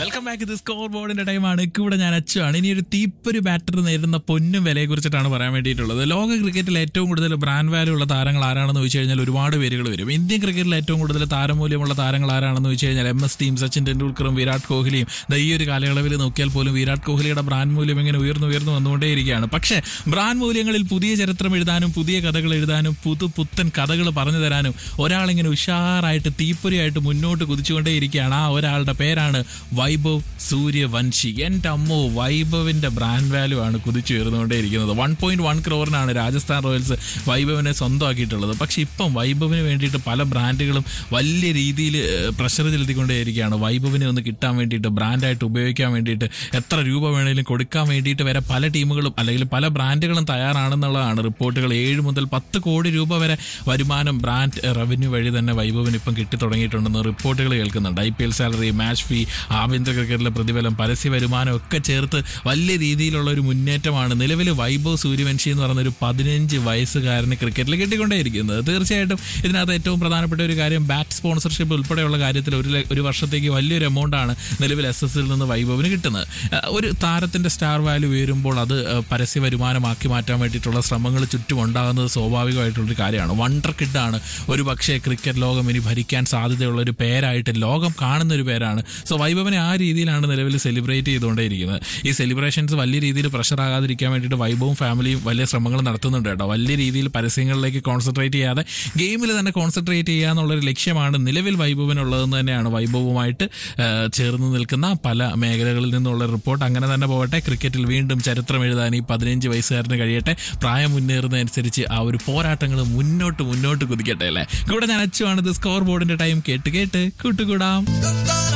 welcome back ഇത് score ബോർഡിന്റെ ടൈമാണ് കൂടെ ഞാൻ അച്ചുവാണ് ഇനി ഒരു തീപ്പൊരു ബാറ്റർ നേരിടുന്ന പൊന്നും വിലയെ കുറിച്ചിട്ടാണ് പറയാൻ വേണ്ടിയിട്ടുള്ളത് ലോക ക്രിക്കറ്റിൽ ഏറ്റവും കൂടുതൽ ബ്രാൻഡ് വാല്യൂ ഉള്ള താരങ്ങൾ ആരാണെന്ന് ചോദിച്ചു കഴിഞ്ഞാൽ ഒരുപാട് പേരുകൾ വരും ഇന്ത്യൻ ക്രിക്കറ്റിൽ ഏറ്റവും കൂടുതൽ താരമൂല്യമുള്ള താരങ്ങൾ ആരാണെന്ന് ചോദിച്ചു കഴിഞ്ഞാൽ എം എസ് ടീം സച്ചിൻ ടെണ്ടുൽക്കറും വിരാട് കോഹ്ലിയും ദാ ഈ ഒരു കാലയളവിൽ നോക്കിയാൽ പോലും വിരാട് കോഹ്ലിയുടെ ബ്രാൻഡ് മൂല്യം ഇങ്ങനെ ഉയർന്നു ഉയർന്നു വന്നുകൊണ്ടേയിരിക്കുകയാണ് പക്ഷേ ബ്രാൻഡ് മൂല്യങ്ങളിൽ പുതിയ ചരിത്രം എഴുതാനും പുതിയ കഥകൾ എഴുതാനും പുതു പുത്തൻ കഥകൾ പറഞ്ഞു തരാനും ഒരാളിങ്ങനെ ഉഷാറായിട്ട് തീപ്പൊരിയായിട്ട് മുന്നോട്ട് കുതിച്ചുകൊണ്ടേയിരിക്കുകയാണ് ആ ഒരാളുടെ പേരാണ് വൈഭവ് സൂര്യവംശി എൻ്റെ അമ്മോ വൈഭവിന്റെ ബ്രാൻഡ് വാല്യൂ ആണ് കുതിച്ചുയർന്നുകൊണ്ടേയിരിക്കുന്നത് വൺ പോയിന്റ് വൺ ക്രോറിനാണ് രാജസ്ഥാൻ റോയൽസ് വൈഭവിനെ സ്വന്തമാക്കിയിട്ടുള്ളത് പക്ഷെ ഇപ്പം വൈഭവിന് വേണ്ടിയിട്ട് പല ബ്രാൻഡുകളും വലിയ രീതിയിൽ പ്രഷർ ചെലുത്തിക്കൊണ്ടേയിരിക്കുകയാണ് വൈഭവിനെ ഒന്ന് കിട്ടാൻ വേണ്ടിയിട്ട് ബ്രാൻഡായിട്ട് ഉപയോഗിക്കാൻ വേണ്ടിയിട്ട് എത്ര രൂപ വേണേലും കൊടുക്കാൻ വേണ്ടിയിട്ട് വരെ പല ടീമുകളും അല്ലെങ്കിൽ പല ബ്രാൻഡുകളും തയ്യാറാണെന്നുള്ളതാണ് റിപ്പോർട്ടുകൾ ഏഴ് മുതൽ പത്ത് കോടി രൂപ വരെ വരുമാനം ബ്രാൻഡ് റവന്യൂ വഴി തന്നെ വൈഭവിന് ഇപ്പം കിട്ടി തുടങ്ങിയിട്ടുണ്ടെന്ന് റിപ്പോർട്ടുകൾ കേൾക്കുന്നുണ്ട് I P L salary match fee ആഭ്യന്തര ക്രിക്കറ്റിലെ പ്രതിഫലം പരസ്യ വരുമാനം ഒക്കെ ചേർത്ത് വലിയ രീതിയിലുള്ള ഒരു മുന്നേറ്റമാണ് നിലവിൽ വൈഭവ് സൂര്യവംശി എന്ന് പറയുന്ന ഒരു പതിനഞ്ച് വയസ്സുകാരന് ക്രിക്കറ്റിൽ കിട്ടിക്കൊണ്ടേയിരിക്കുന്നത് തീർച്ചയായിട്ടും ഇതിനകത്ത് ഏറ്റവും പ്രധാനപ്പെട്ട ഒരു കാര്യം ബാറ്റ് സ്പോൺസർഷിപ്പ് ഉൾപ്പെടെയുള്ള കാര്യത്തിൽ ഒരു ല- ഒരു വർഷത്തേക്ക് വലിയൊരു എമൗണ്ട് ആണ് നിലവിൽ എസ് എസ് നിന്ന് വൈഭവിന് കിട്ടുന്നത് അഹ് ഒരു താരത്തിന്റെ സ്റ്റാർ വാല്യൂ ഉയരുമ്പോൾ അത് അഹ് പരസ്യ വരുമാനമാക്കി മാറ്റാൻ വേണ്ടിയിട്ടുള്ള ശ്രമങ്ങൾ ചുറ്റും ഉണ്ടാകുന്നത് സ്വാഭാവികമായിട്ടുള്ളൊരു കാര്യമാണ് വണ്ടർ കിഡാണ് ഒരു പക്ഷേ ക്രിക്കറ്റ് ലോകം ഇനി ഭരിക്കാൻ സാധ്യതയുള്ള ഒരു പേരായിട്ട് ലോകം കാണുന്ന ഒരു പേരാണ് സോ വൈഭവനെ ആ രീതിയിലാണ് നിലവിൽ സെലിബ്രേറ്റ് ചെയ്തുകൊണ്ടേയിരിക്കുന്നത് ഈ സെലിബ്രേഷൻസ് വലിയ രീതിയിൽ പ്രഷർ ആകാതിരിക്കാൻ വേണ്ടിയിട്ട് വൈഭവും ഫാമിലിയും വലിയ ശ്രമങ്ങൾ നടത്തുന്നുണ്ട് കേട്ടോ വലിയ രീതിയിൽ പരസ്യങ്ങളിലേക്ക് കോൺസെൻട്രേറ്റ് ചെയ്യാതെ ഗെയിമിൽ തന്നെ കോൺസെൻട്രേറ്റ് ചെയ്യുക എന്നുള്ളൊരു ലക്ഷ്യമാണ് നിലവിൽ വൈഭവിനുള്ളതെന്ന് തന്നെയാണ് വൈഭവവുമായിട്ട് ആ, ചേർന്ന് നിൽക്കുന്ന പല മേഖലകളിൽ നിന്നുള്ള റിപ്പോർട്ട് അങ്ങനെ തന്നെ പോകട്ടെ ക്രിക്കറ്റിൽ വീണ്ടും ചരിത്രം എഴുതാൻ ഈ പതിനഞ്ച് വയസ്സുകാരന് കഴിയട്ടെ പ്രായം മുന്നേറുന്നതനുസരിച്ച് ആ ഒരു പോരാട്ടങ്ങൾ മുന്നോട്ട് മുന്നോട്ട് കുതിക്കട്ടെ അല്ലേ കൂടെ ഞാൻ അച്ചുവാണ് ഇത് സ്കോർ ബോർഡിന്റെ ടൈം കേട്ട് കേട്ട് കൂട്ടുകൂടാം